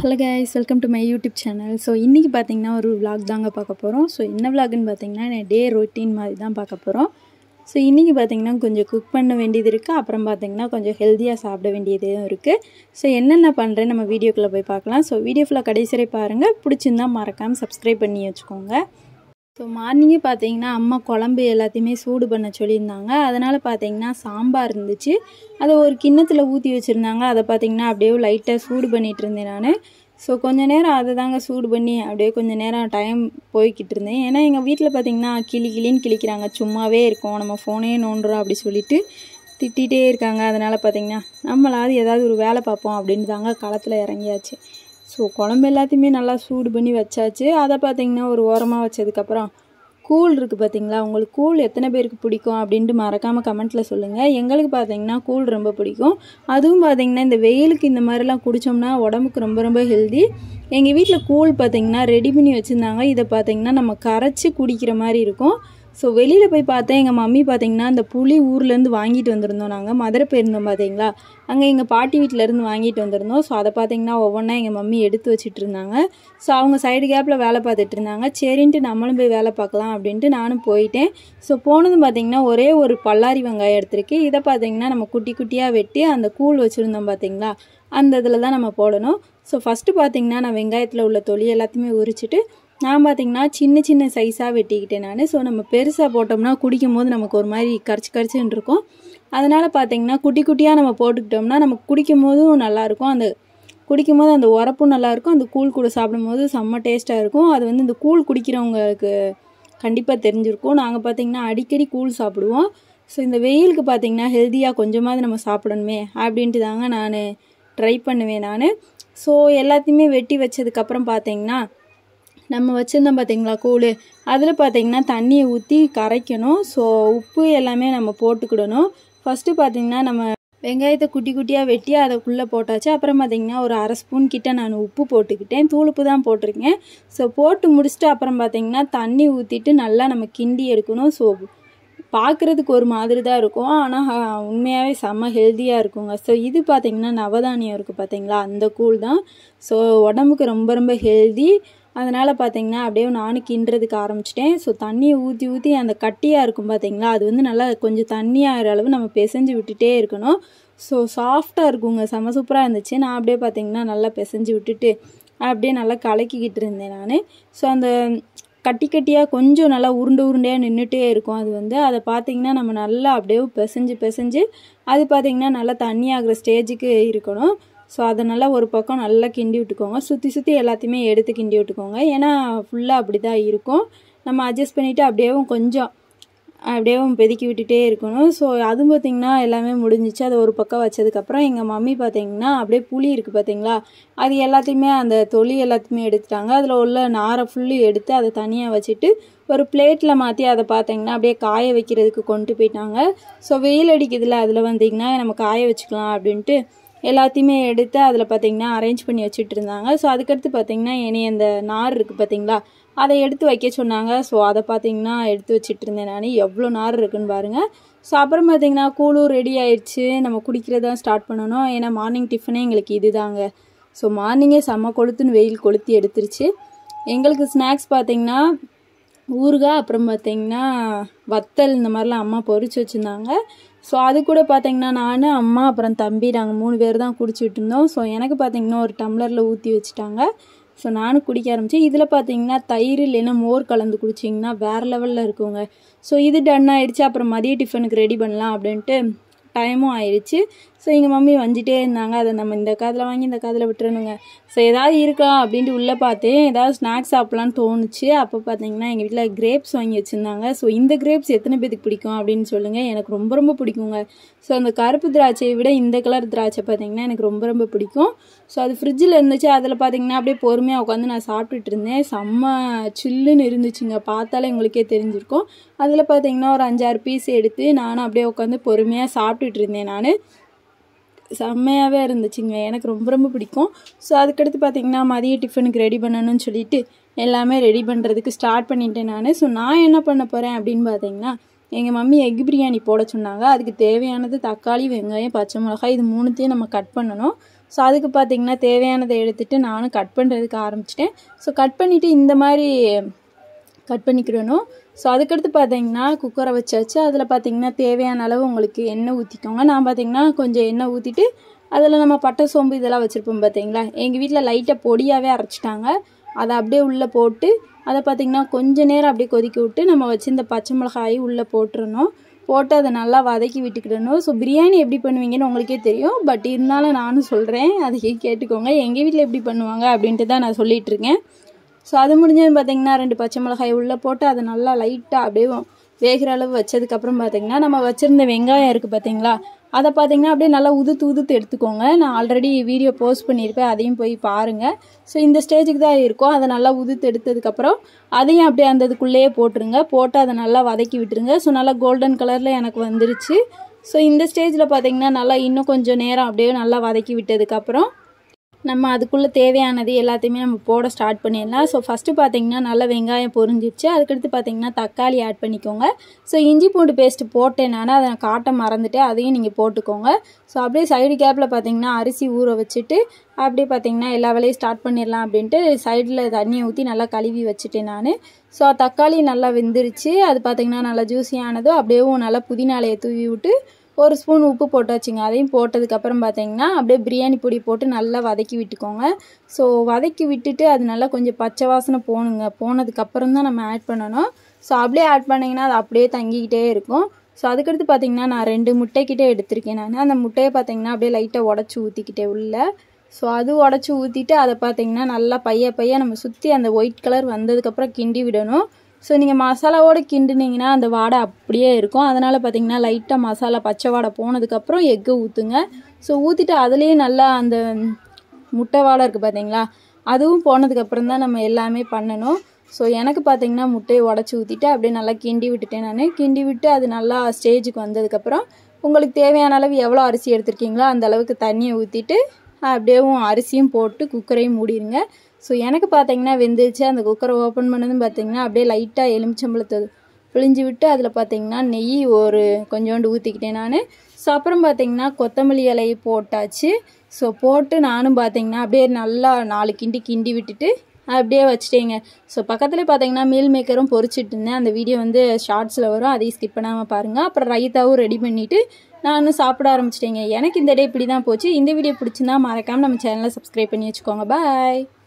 hello guys welcome to my YouTube channel so இன்றைக்கி பார்த்தீங்கன்னா ஒரு vlog தாங்க பார்க்க போகிறோம் ஸோ என்ன vlogன்னு பார்த்தீங்கன்னா டே ரொட்டீன் மாதிரி தான் பார்க்க போகிறோம் ஸோ இன்றைக்கி பார்த்தீங்கன்னா கொஞ்சம் குக் பண்ண வேண்டியது இருக்குது அப்புறம் பார்த்தீங்கன்னா கொஞ்சம் ஹெல்த்தியாக சாப்பிட வேண்டியதும் இருக்குது ஸோ என்னென்ன பண்ணுறேன் நம்ம வீடியோக்குள்ளே போய் பார்க்கலாம் ஸோ வீடியோ ஃபுல்லாக கடைசி வரை பாருங்கள் பிடிச்சிருந்தா மறக்காமல் சப்ஸ்கிரைப் பண்ணி வச்சுக்கோங்க ஸோ மார்னிங்கே பார்த்தீங்கன்னா அம்மா குழம்பு எல்லாத்தையுமே சூடு பண்ண சொல்லியிருந்தாங்க அதனால் பார்த்தீங்கன்னா சாம்பார் இருந்துச்சு அதை ஒரு கிண்ணத்தில் ஊற்றி வச்சுருந்தாங்க அதை பார்த்தீங்கன்னா அப்படியே லைட்டாக சூடு பண்ணிகிட்டு இருந்தேன் நான் ஸோ கொஞ்ச நேரம் அதை தாங்க சூடு பண்ணி அப்படியே கொஞ்ச நேரம் டைம் போய்கிட்டு இருந்தேன் ஏன்னா எங்கள் வீட்டில் பார்த்தீங்கன்னா கிளி கிளின்னு கிளிக்கிறாங்க சும்மாவே இருக்கோம் நம்ம ஃபோனே நோண்டுறோம் அப்படி சொல்லிட்டு திட்டிகிட்டே இருக்காங்க அதனால் பார்த்தீங்கன்னா நம்மளாவது ஏதாவது ஒரு வேலை பார்ப்போம் அப்படின்னு தாங்க களத்தில் இறங்கியாச்சு ஸோ குழம்பு எல்லாத்தையுமே நல்லா சூடு பண்ணி வச்சாச்சு அதை பார்த்தீங்கன்னா ஒரு ஓரமாக வச்சதுக்கப்புறம் கூழ் இருக்குது பார்த்தீங்களா உங்களுக்கு கூழ் எத்தனை பேருக்கு பிடிக்கும் அப்படின்ட்டு மறக்காமல் கமெண்ட்டில் சொல்லுங்கள் எங்களுக்கு பார்த்தீங்கன்னா கூழ் ரொம்ப பிடிக்கும் அதுவும் பார்த்தீங்கன்னா இந்த வெயிலுக்கு இந்த மாதிரிலாம் குடித்தோம்னா உடம்புக்கு ரொம்ப ரொம்ப ஹெல்தி எங்கள் வீட்டில் கூழ் பார்த்தீங்கன்னா ரெடி பண்ணி வச்சுருந்தாங்க இதை பார்த்தீங்கன்னா நம்ம கரைச்சி குடிக்கிற மாதிரி இருக்கும் ஸோ வெளியில் போய் பார்த்தேன் எங்கள் மம்மி பார்த்தீங்கன்னா இந்த புளி ஊர்லேருந்து வாங்கிட்டு வந்திருந்தோம் நாங்கள் மதுரை போயிருந்தோம் பார்த்தீங்களா அங்கே எங்கள் பாட்டி வீட்டிலேருந்து வாங்கிட்டு வந்திருந்தோம் ஸோ அதை பார்த்தீங்கன்னா ஒவ்வொன்றா எங்கள் மம்மி எடுத்து வச்சுட்டு இருந்தாங்க ஸோ அவங்க சைடு கேப்பில் வேலை பார்த்துட்டு இருந்தாங்க சரின்ட்டு நம்மளும் போய் வேலை பார்க்கலாம் அப்படின்ட்டு நானும் போயிட்டேன் ஸோ போனதும் பார்த்தீங்கன்னா ஒரே ஒரு பல்லாரி வெங்காயம் எடுத்திருக்கேன் இதை பார்த்தீங்கன்னா நம்ம குட்டி குட்டியாக வெட்டி அந்த கூழ் வச்சுருந்தோம் பார்த்தீங்களா அந்த இதில் தான் நம்ம போடணும் ஸோ ஃபஸ்ட்டு பார்த்தீங்கன்னா நான் வெங்காயத்தில் உள்ள தொலி எல்லாத்தையுமே உரிச்சிட்டு நான் பார்த்தீங்கன்னா சின்ன சின்ன சைஸாக வெட்டிக்கிட்டேன் நான் ஸோ நம்ம பெருசாக போட்டோம்னா குடிக்கும் போது நமக்கு ஒரு மாதிரி கரிச்சு கரிச்சுன்னு இருக்கும் அதனால் பார்த்தீங்கன்னா குட்டி குட்டியாக நம்ம போட்டுக்கிட்டோம்னா நமக்கு குடிக்கும் போதும் நல்லாயிருக்கும் அந்த குடிக்கும் போது அந்த உரப்பும் நல்லாயிருக்கும் அந்த கூழ் கூட சாப்பிடும்போது செம்ம டேஸ்ட்டாக இருக்கும் அது வந்து இந்த கூழ் குடிக்கிறவங்களுக்கு கண்டிப்பாக தெரிஞ்சிருக்கும் நாங்கள் பார்த்தீங்கன்னா அடிக்கடி கூழ் சாப்பிடுவோம் ஸோ இந்த வெயிலுக்கு பார்த்தீங்கன்னா ஹெல்த்தியாக கொஞ்சமாவது நம்ம சாப்பிடணுமே அப்படின்ட்டு தாங்க நான் ட்ரை பண்ணுவேன் நான் ஸோ எல்லாத்தையுமே வெட்டி வச்சதுக்கப்புறம் பார்த்தீங்கன்னா நம்ம வச்சுருந்தோம் பார்த்தீங்களா கூழ் அதில் பார்த்தீங்கன்னா தண்ணியை ஊற்றி கரைக்கணும் ஸோ உப்பு எல்லாமே நம்ம போட்டுக்கிடணும் ஃபஸ்ட்டு பார்த்தீங்கன்னா நம்ம வெங்காயத்தை குட்டி குட்டியாக வெட்டி அதுக்குள்ளே போட்டாச்சு அப்புறம் பார்த்தீங்கன்னா ஒரு அரை ஸ்பூன் கிட்ட நான் உப்பு போட்டுக்கிட்டேன் தூளுப்பு தான் போட்டிருக்கேன் ஸோ போட்டு முடிச்சுட்டு அப்புறம் பார்த்தீங்கன்னா தண்ணி ஊற்றிட்டு நல்லா நம்ம கிண்டி எடுக்கணும் ஸோ பார்க்குறதுக்கு ஒரு மாதிரி தான் இருக்கும் ஆனால் உண்மையாகவே செம்ம ஹெல்த்தியாக இருக்குங்க ஸோ இது பார்த்தீங்கன்னா நவதானியம் இருக்குது பார்த்தீங்களா அந்த கூழ் தான் ஸோ உடம்புக்கு ரொம்ப ரொம்ப ஹெல்தி அதனால் பார்த்தீங்கன்னா அப்படியே நானும் கிண்டுறதுக்கு ஆரம்பிச்சிட்டேன் ஸோ தண்ணியை ஊற்றி ஊற்றி அந்த கட்டியாக இருக்கும் பார்த்தீங்களா அது வந்து நல்லா கொஞ்சம் தண்ணியாகிற அளவு நம்ம பிசைஞ்சு விட்டுட்டே இருக்கணும் ஸோ சாஃப்டாக இருக்குங்க செம சூப்பராக இருந்துச்சு நான் அப்படியே பார்த்தீங்கன்னா நல்லா பிசைஞ்சு விட்டுட்டு அப்படியே நல்லா கலக்கிக்கிட்டு இருந்தேன் நான் ஸோ அந்த கட்டி கட்டியாக கொஞ்சம் நல்லா உருண்டை உருண்டையாக நின்றுட்டே இருக்கும் அது வந்து அதை பார்த்தீங்கன்னா நம்ம நல்லா அப்படியே பிசைஞ்சு பிசைஞ்சு அது பார்த்திங்கன்னா நல்லா தண்ணி ஆகிற ஸ்டேஜுக்கு இருக்கணும் ஸோ அதை நல்லா ஒரு பக்கம் நல்லா கிண்டி விட்டுக்கோங்க சுற்றி சுற்றி எல்லாத்தையுமே எடுத்து கிண்டி விட்டுக்கோங்க ஏன்னா ஃபுல்லாக அப்படி தான் இருக்கும் நம்ம அட்ஜஸ்ட் பண்ணிவிட்டு அப்படியேவும் கொஞ்சம் அப்படியேவும் பெதுக்கி விட்டுட்டே இருக்கணும் ஸோ அதுவும் பார்த்திங்கன்னா எல்லாமே முடிஞ்சிச்சு அதை ஒரு பக்கம் வச்சதுக்கப்புறம் எங்கள் மம்மி பார்த்திங்கன்னா அப்படியே புளி இருக்குது பார்த்தீங்களா அது எல்லாத்தையுமே அந்த தொலி எல்லாத்தையுமே எடுத்துட்டாங்க அதில் உள்ள நாரை ஃபுல்லு எடுத்து அதை தனியாக வச்சுட்டு ஒரு பிளேட்டில் மாற்றி அதை பார்த்தீங்கன்னா அப்படியே காய வைக்கிறதுக்கு கொண்டு போயிட்டாங்க ஸோ வெயில் அடிக்குதுல அதில் வந்தீங்கன்னா நம்ம காய வச்சுக்கலாம் அப்படின்ட்டு எல்லாத்தையுமே எடுத்து அதில் பார்த்தீங்கன்னா அரேஞ்ச் பண்ணி வச்சுட்டு இருந்தாங்க ஸோ அதுக்கடுத்து பார்த்தீங்கன்னா இனி அந்த நார் இருக்குது பார்த்தீங்களா அதை எடுத்து வைக்க சொன்னாங்க ஸோ அதை பார்த்தீங்கன்னா எடுத்து வச்சுட்டு இருந்தேன் நான் எவ்வளோ நார் இருக்குன்னு பாருங்கள் ஸோ அப்புறம் பார்த்தீங்கன்னா கூழும் ரெடி ஆயிடுச்சு நம்ம குடிக்கிறதா ஸ்டார்ட் பண்ணணும் ஏன்னா மார்னிங் டிஃபனே எங்களுக்கு இது தாங்க ஸோ மார்னிங்கே செம்ம கொளுத்துன்னு வெயில் கொளுத்தி எடுத்துருச்சு எங்களுக்கு ஸ்நாக்ஸ் பார்த்தீங்கன்னா ஊறுகாய் அப்புறம் பார்த்தீங்கன்னா வத்தல் இந்த மாதிரிலாம் அம்மா பொறிச்சு வச்சுருந்தாங்க ஸோ அது கூட பார்த்தீங்கன்னா நான் அம்மா அப்புறம் தம்பி நாங்கள் மூணு பேர் தான் குடிச்சிட்டு இருந்தோம் ஸோ எனக்கு பார்த்தீங்கன்னா ஒரு டம்ளரில் ஊற்றி வச்சுட்டாங்க ஸோ நானும் குடிக்க ஆரம்பித்தேன் இதில் பார்த்தீங்கன்னா தயிர் இல்லைன்னா மோர் கலந்து குடிச்சிங்கன்னா வேறு லெவலில் இருக்குங்க ஸோ இது டன் ஆயிடுச்சு அப்புறம் மதிய டிஃபனுக்கு ரெடி பண்ணலாம் அப்படின்ட்டு டைமும் ஆயிடுச்சு ஸோ எங்கள் மம்மி வந்துட்டே இருந்தாங்க அதை நம்ம இந்த காதில் வாங்கி இந்த காதில் விட்டுறணுங்க ஸோ ஏதாவது இருக்கா அப்படின்ட்டு உள்ளே பார்த்தேன் ஏதாவது ஸ்நாக்ஸ் சாப்பிட்லான்னு தோணுச்சு அப்போ பார்த்தீங்கன்னா எங்கள் வீட்டில் கிரேப்ஸ் வாங்கி வச்சுருந்தாங்க ஸோ இந்த கிரேப்ஸ் எத்தனை பேருக்கு பிடிக்கும் அப்படின்னு சொல்லுங்கள் எனக்கு ரொம்ப ரொம்ப பிடிக்குங்க ஸோ அந்த கருப்பு திராட்சையை விட இந்த கலர் திராட்சை பார்த்தீங்கன்னா எனக்கு ரொம்ப ரொம்ப பிடிக்கும் ஸோ அது ஃப்ரிட்ஜில் இருந்துச்சு அதில் பார்த்தீங்கன்னா அப்படியே பொறுமையாக உட்காந்து நான் சாப்பிட்டுட்டு இருந்தேன் செம்ம சில்லுன்னு இருந்துச்சுங்க பார்த்தாலே உங்களுக்கே தெரிஞ்சிருக்கும் அதில் பார்த்தீங்கன்னா ஒரு அஞ்சாறு பீஸ் எடுத்து நானும் அப்படியே உட்காந்து பொறுமையாக சாப்பிட்டுட்டு இருந்தேன் நான் செம்மையாகவே இருந்துச்சுங்க எனக்கு ரொம்ப ரொம்ப பிடிக்கும் ஸோ அதுக்கடுத்து பார்த்திங்கன்னா மதிய டிஃபனுக்கு ரெடி பண்ணணும்னு சொல்லிட்டு எல்லாமே ரெடி பண்ணுறதுக்கு ஸ்டார்ட் பண்ணிட்டேன் நான் ஸோ நான் என்ன பண்ண போகிறேன் அப்படின்னு பார்த்தீங்கன்னா எங்கள் மம்மி எக் பிரியாணி போட சொன்னாங்க அதுக்கு தேவையானது தக்காளி வெங்காயம் பச்சை மிளகாய் இது மூணுத்தையும் நம்ம கட் பண்ணணும் ஸோ அதுக்கு பார்த்தீங்கன்னா தேவையானதை எடுத்துகிட்டு நானும் கட் பண்ணுறதுக்கு ஆரம்பிச்சிட்டேன் ஸோ கட் பண்ணிவிட்டு இந்த மாதிரி கட் பண்ணிக்கிடணும் ஸோ அதுக்கடுத்து பார்த்தீங்கன்னா குக்கரை வச்சாச்சு அதில் பார்த்தீங்கன்னா தேவையான அளவு உங்களுக்கு எண்ணெய் ஊற்றிக்கோங்க நான் பார்த்தீங்கன்னா கொஞ்சம் எண்ணெய் ஊற்றிட்டு அதில் நம்ம பட்டை சோம்பு இதெல்லாம் வச்சுருப்போம் பார்த்தீங்களா எங்கள் வீட்டில் லைட்டாக பொடியாகவே அரைச்சிட்டாங்க அதை அப்படியே உள்ளே போட்டு அதை பார்த்திங்கன்னா கொஞ்ச நேரம் அப்படியே கொதிக்க விட்டு நம்ம வச்சிருந்த பச்சை மிளகாய் உள்ளே போட்டுருணும் போட்டு அதை நல்லா வதக்கி விட்டுக்கிடணும் ஸோ பிரியாணி எப்படி பண்ணுவீங்கன்னு உங்களுக்கே தெரியும் பட் இருந்தாலும் நானும் சொல்கிறேன் அதையே கேட்டுக்கோங்க எங்கள் வீட்டில் எப்படி பண்ணுவாங்க அப்படின்ட்டு தான் நான் சொல்லிகிட்டு இருக்கேன் ஸோ அது முடிஞ்சது பார்த்தீங்கன்னா ரெண்டு பச்சை மிளகாய் உள்ளே போட்டு அதை நல்லா லைட்டாக அப்படியே வேகிற அளவு வச்சதுக்கப்புறம் பார்த்தீங்கன்னா நம்ம வச்சுருந்த வெங்காயம் இருக்குது பார்த்தீங்களா அதை பார்த்தீங்கன்னா அப்படியே நல்லா உதுத்து உதுத்து எடுத்துக்கோங்க நான் ஆல்ரெடி வீடியோ போஸ்ட் பண்ணியிருப்பேன் அதையும் போய் பாருங்கள் ஸோ இந்த ஸ்டேஜுக்கு தான் இருக்கும் அதை நல்லா உதுத்து எடுத்ததுக்கப்புறம் அதையும் அப்படியே அந்த இதுக்குள்ளேயே போட்டுருங்க போட்டு அதை நல்லா வதக்கி விட்டுருங்க ஸோ நல்லா கோல்டன் கலரில் எனக்கு வந்துருச்சு ஸோ இந்த ஸ்டேஜில் பார்த்தீங்கன்னா நல்லா இன்னும் கொஞ்சம் நேரம் அப்படியே நல்லா வதக்கி விட்டதுக்கப்புறம் நம்ம அதுக்குள்ளே தேவையானது எல்லாத்தையுமே நம்ம போட ஸ்டார்ட் பண்ணிடலாம் ஸோ ஃபஸ்ட்டு பார்த்தீங்கன்னா நல்ல வெங்காயம் பொரிஞ்சிச்சு அதுக்கடுத்து பார்த்தீங்கன்னா தக்காளி ஆட் பண்ணிக்கோங்க ஸோ இஞ்சி பூண்டு பேஸ்ட்டு போட்டேன் நான் அதை நான் காட்ட மறந்துட்டேன் அதையும் நீங்கள் போட்டுக்கோங்க ஸோ அப்படியே சைடு கேப்பில் பார்த்தீங்கன்னா அரிசி ஊற வச்சுட்டு அப்படியே பார்த்தீங்கன்னா எல்லா வேலையும் ஸ்டார்ட் பண்ணிடலாம் அப்படின்ட்டு சைடில் தண்ணியை ஊற்றி நல்லா கழுவி வச்சுட்டேன் நான் ஸோ தக்காளி நல்லா வெந்துருச்சு அது பார்த்தீங்கன்னா நல்லா ஜூஸியானதும் அப்படியே நல்லா புதினாலையை தூவி விட்டு ஒரு ஸ்பூன் உப்பு போட்டாச்சுங்க அதையும் போட்டதுக்கப்புறம் பார்த்தீங்கன்னா அப்படியே பிரியாணி பொடி போட்டு நல்லா வதக்கி விட்டுக்கோங்க ஸோ வதக்கி விட்டுட்டு அது நல்லா கொஞ்சம் பச்சை வாசனை போகணுங்க போனதுக்கப்புறம் தான் நம்ம ஆட் பண்ணணும் ஸோ அப்படியே ஆட் பண்ணிங்கன்னா அது அப்படியே தங்கிக்கிட்டே இருக்கும் ஸோ அதுக்கடுத்து பார்த்தீங்கன்னா நான் ரெண்டு முட்டைக்கிட்டே எடுத்திருக்கேன் நான் அந்த முட்டையை பார்த்தீங்கன்னா அப்படியே லைட்டாக உடச்சி ஊற்றிக்கிட்டேன் உள்ளே ஸோ அது உடச்சி ஊற்றிட்டு அதை பார்த்தீங்கன்னா நல்லா பைய பைய நம்ம சுற்றி அந்த ஒயிட் கலர் வந்ததுக்கப்புறம் கிண்டி விடணும் ஸோ நீங்கள் மசாலாவோடு கிண்டுனீங்கன்னா அந்த வாடை அப்படியே இருக்கும் அதனால் பார்த்தீங்கன்னா லைட்டாக மசாலா பச்சை வாடை போனதுக்கப்புறம் எக்கு ஊற்றுங்க ஸோ ஊற்றிட்டு அதுலேயே நல்லா அந்த முட்டை வாடை இருக்குது பார்த்தீங்களா அதுவும் போனதுக்கப்புறம் தான் நம்ம எல்லாமே பண்ணணும் ஸோ எனக்கு பார்த்தீங்கன்னா முட்டையை உடச்சி ஊற்றிட்டு அப்படியே நல்லா கிண்டி விட்டுட்டேன் நான் கிண்டி விட்டு அது நல்லா ஸ்டேஜுக்கு வந்ததுக்கப்புறம் உங்களுக்கு தேவையான அளவு எவ்வளோ அரிசி எடுத்திருக்கீங்களோ அந்த அளவுக்கு தண்ணியை ஊற்றிட்டு அப்படியேவும் அரிசியும் போட்டு குக்கரையும் மூடிடுங்க ஸோ எனக்கு பார்த்தீங்கன்னா வெந்துருச்சு அந்த குக்கரை ஓப்பன் பண்ணதும் பார்த்தீங்கன்னா அப்படியே லைட்டாக எலுமிச்சம்பழத்தை பிழிஞ்சு விட்டு அதில் பார்த்தீங்கன்னா நெய் ஒரு கொஞ்சோண்டு ஊற்றிக்கிட்டேன் நான் ஸோ அப்புறம் பார்த்தீங்கன்னா கொத்தமல்லி இலையை போட்டாச்சு ஸோ போட்டு நானும் பார்த்தீங்கன்னா அப்படியே நல்லா நாலு கிண்டி கிண்டி விட்டுட்டு அப்படியே வச்சுட்டேங்க ஸோ பக்கத்துலேயே பார்த்தீங்கன்னா மீல் மேக்கரும் பொரிச்சிட்டு இருந்தேன் அந்த வீடியோ வந்து ஷார்ட்ஸில் வரும் அதையும் ஸ்கிப் பண்ணாமல் பாருங்கள் அப்புறம் ரைத்தாவும் ரெடி பண்ணிவிட்டு நானும் சாப்பிட ஆரம்பிச்சிட்டேங்க எனக்கு இந்த டே இப்படி தான் போச்சு இந்த வீடியோ பிடிச்சிருந்தா மறக்காமல் நம்ம சேனலை சப்ஸ்கிரைப் பண்ணி வச்சுக்கோங்க பாய்